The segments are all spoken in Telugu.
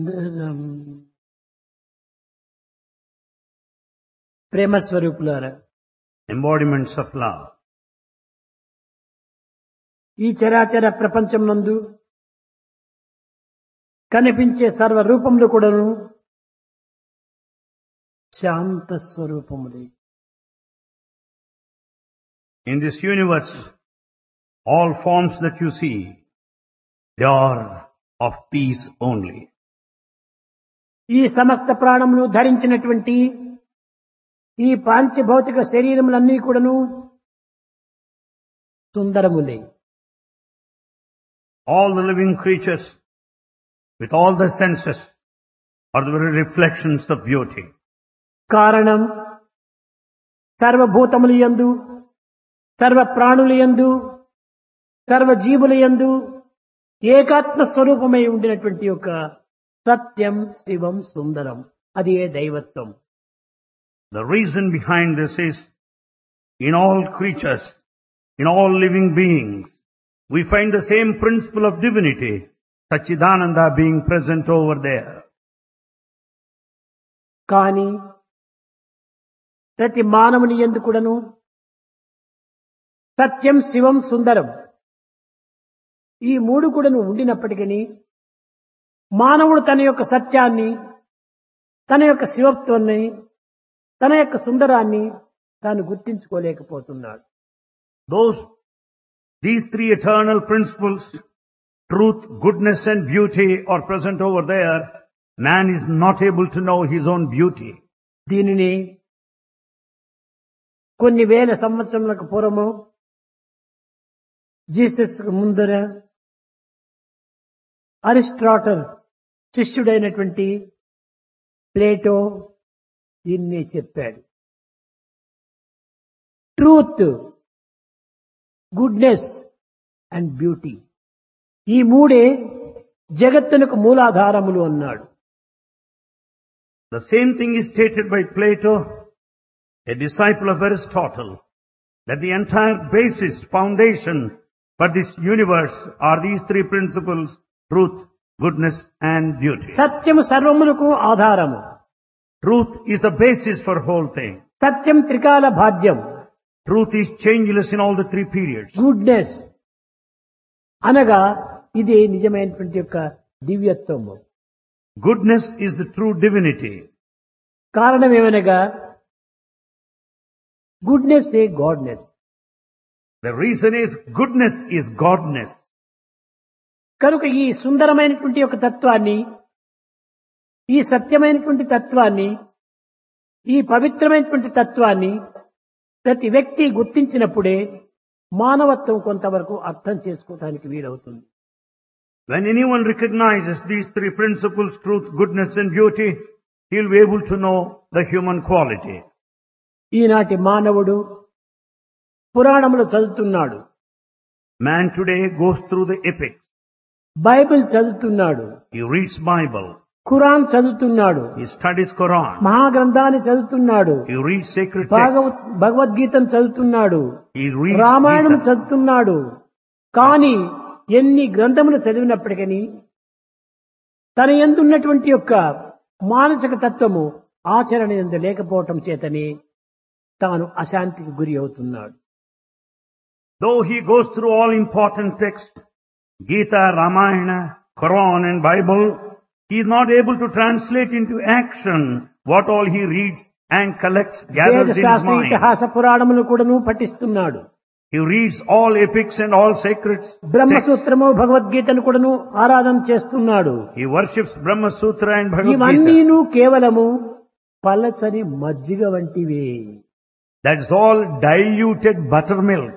ప్రేమ స్వరూపులారా embodiments of love. ఈ చరాచర ప్రపంచం నందు కనిపించే సర్వ రూపములు కూడాను శాంత స్వరూపములే In this universe, all forms that you see, they are of peace only. ఈ సమస్త ప్రాణములు ధరించినటువంటి ఈ పాంచభౌతిక శరీరములన్నీ కూడాను సుందరములే All the living creatures, with all the senses, are the very reflections of beauty. కారణం సర్వభూతములు యందు సర్వ ప్రాణుల యందు సర్వ జీవుల యందు ఏకాత్మ స్వరూపమై ఉండినటువంటి యొక్క సత్యం శివం సుందరం అది ఏ దైవత్వం The reason behind this is, in all creatures, in all living beings, we find the same principle of divinity, Sachidananda being present over there. కానీ ప్రతి మానవుని ఎందు కూడాను సత్యం శివం సుందరం ఈ మూడు కూడాను ఉండినప్పటికీ మానవుడు తన యొక్క సత్యాన్ని తన యొక్క శివత్వాన్ని తన యొక్క సుందరాన్ని తాను గుర్తించుకోలేకపోతున్నాడు Those, these three eternal principles, truth, goodness and beauty are present over there. Man is not able to know his own beauty. దీనిని కొన్ని వేల సంవత్సరములకు పూర్వము జీసస్ ముందర అరిస్ట్రాటల్ శిష్యుడైనటువంటి ప్లేటో దీన్ని చెప్పాడు ట్రూత్ గుడ్నెస్ అండ్ బ్యూటీ ఈ మూడే జగత్తునకు మూలాధారములు అన్నాడు The same thing is stated by Plato, a disciple of Aristotle, that the entire basis, foundation for this universe are these three principles, truth, goodness and beauty. సత్యము సర్వములకు ఆధారము Truth is the basis for whole thing. సత్యం త్రికాల భాద్యం Truth is changeless in all the three periods. Goodness అనగా ఇది నిజమైనటువంటి యొక్క దివ్యత్వము Goodness is the true divinity. కారణం ఏమనగా goodness a godness The reason is goodness is godness. కనుక ఈ సుందరమైనటువంటి యొక్క తత్వాన్ని ఈ సత్యమైనటువంటి తత్వాన్ని ఈ పవిత్రమైనటువంటి తత్వాన్ని ప్రతి వ్యక్తి గుర్తించినప్పుడే మానవత్వం కొంతవరకు అర్థం చేసుకోవడానికి వీలవుతుంది When anyone recognizes these three principles, truth, goodness and beauty, he'll be able to know the human quality. ఈనాటి మానవుడు పురాణములు చదువుతున్నాడు Man today goes through the epics. Bible చదువుతున్నాడు He reads Bible. ఖురాన్ చదువుతున్నాడు He studies Quran. మహాగ్రంథాన్ని చదువుతున్నాడు He reads sacred Bhagwat texts. భగవద్గీతను చదువుతున్నాడు He reads రామాయణం Gita. చదువుతున్నాడు కానీ ఎన్ని గ్రంథములు చదివినప్పటికీ తన ఎందున్నటువంటి యొక్క మానసిక తత్వము ఆచరణ ఎందు లేకపోవటం చేతనే తాను అశాంతికి గురి అవుతున్నాడు Though he goes through all important texts, Gita, Ramayana, Quran and Bible, he is not able to translate into action what all he reads and collects, gathers in his వేదశాస్త్ర mind. ఇతిహాస పురాణములు కూడాను పఠిస్తున్నాడు He reads all epics and all sacred texts. బ్రహ్మసూత్రము భగవద్గీతను కూడాను ఆరాధన చేస్తున్నాడు He worships Brahma Sutra and Bhagavad Gita. ఇవన్నీను కేవలము పలచని మజ్జిగ వంటివే That's all diluted buttermilk.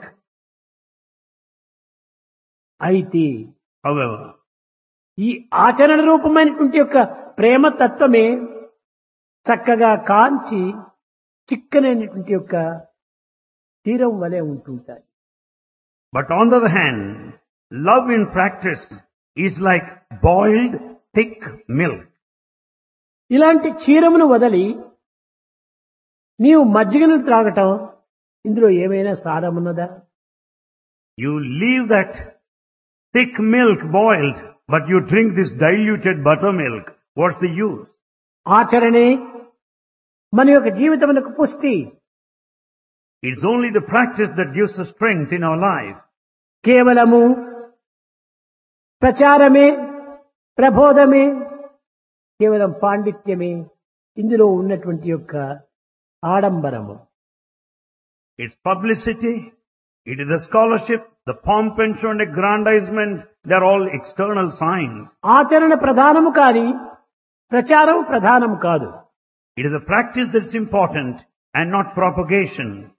అయితే However, ఈ ఆచరణ రూపమైనటువంటి యొక్క ప్రేమ తత్వమే చక్కగా కాంచి చిక్కనైనటువంటి యొక్క తీరం వలె ఉంటుంటాయి but on the other hand, love in practice is like boiled thick milk. ఇలాంటి క్షీరమును వదలి నీవు మజ్జిగను త్రాగటం ఇందులో ఏమైనా సారమున్నదా You leave that thick milk boiled, but you drink this diluted buttermilk. What's the use? ఆచరణే మన యొక్క జీవితమునకు పుష్టి It's only the practice that gives us strength in our life. కేవలము ప్రచారమే ప్రబోధమే కేవలం పాండిత్యమే ఇందులో ఉన్నటువంటి యొక్క ఆడంబరము It's publicity, it is the scholarship, the pomp and show and aggrandizement, they're all external signs. ఆచరణ ప్రధానము కాని ప్రచారం ప్రధానం కాదు It is the practice that's important and not propagation.